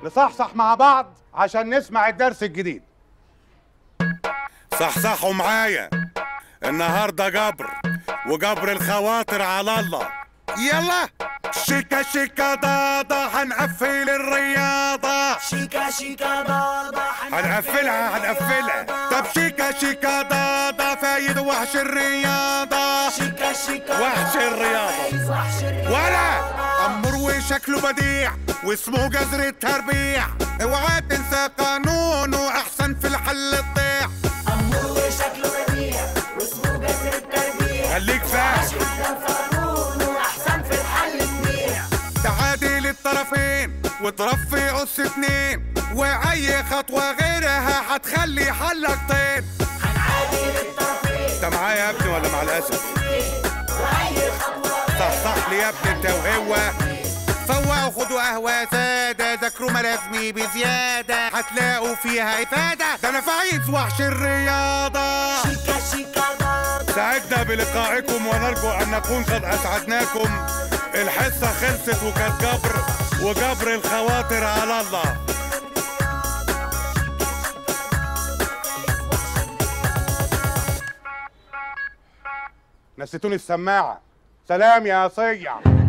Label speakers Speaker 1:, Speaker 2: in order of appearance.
Speaker 1: نصحصح مع بعض عشان نسمع الدرس الجديد
Speaker 2: صحصحوا معايا النهارده جبر وجبر الخواطر على الله يلا شيكا شيكا ضاضة هنقفل الرياضة
Speaker 3: شيكا شيكا ضاضة
Speaker 2: هنقفلها هنقفلها طب شيكا شيكا ضاضة فايد وحش الرياضة
Speaker 3: شيكا شيكا
Speaker 2: وحش الرياضة
Speaker 3: وحش الرياضة
Speaker 2: ولا أمر وشكله بديع واسمه جذر التربيع اوعى تنسى قانونه احسن في الحل تضيع
Speaker 3: أمور وشكله بديع واسمه جسر التربيع
Speaker 2: خليك فاهم
Speaker 3: جدا قانونه أحسن في الحل تبيع
Speaker 2: تعادل الطرفين وترفي أس اتنين وأي خطوة غيرها هتخلي حلك طين
Speaker 3: هنعادل الطرفين
Speaker 2: انت معايا يا ابني ولا مع الأسف؟
Speaker 3: وأي خطوة
Speaker 2: صح صح لي يا ابني انت وهو فوقوا خدوا قهوة سادة ذاكروا ملازمي بزيادة هتلاقوا فيها إفادة ده أنا فايز وحش الرياضة
Speaker 3: شيكا شيكا ضاضة
Speaker 2: سعدنا بلقائكم ونرجو أن نكون قد أسعدناكم الحصة خلصت وكانت جبر وجبر الخواطر على الله
Speaker 1: نسيتوني السماعه سلام يا صيع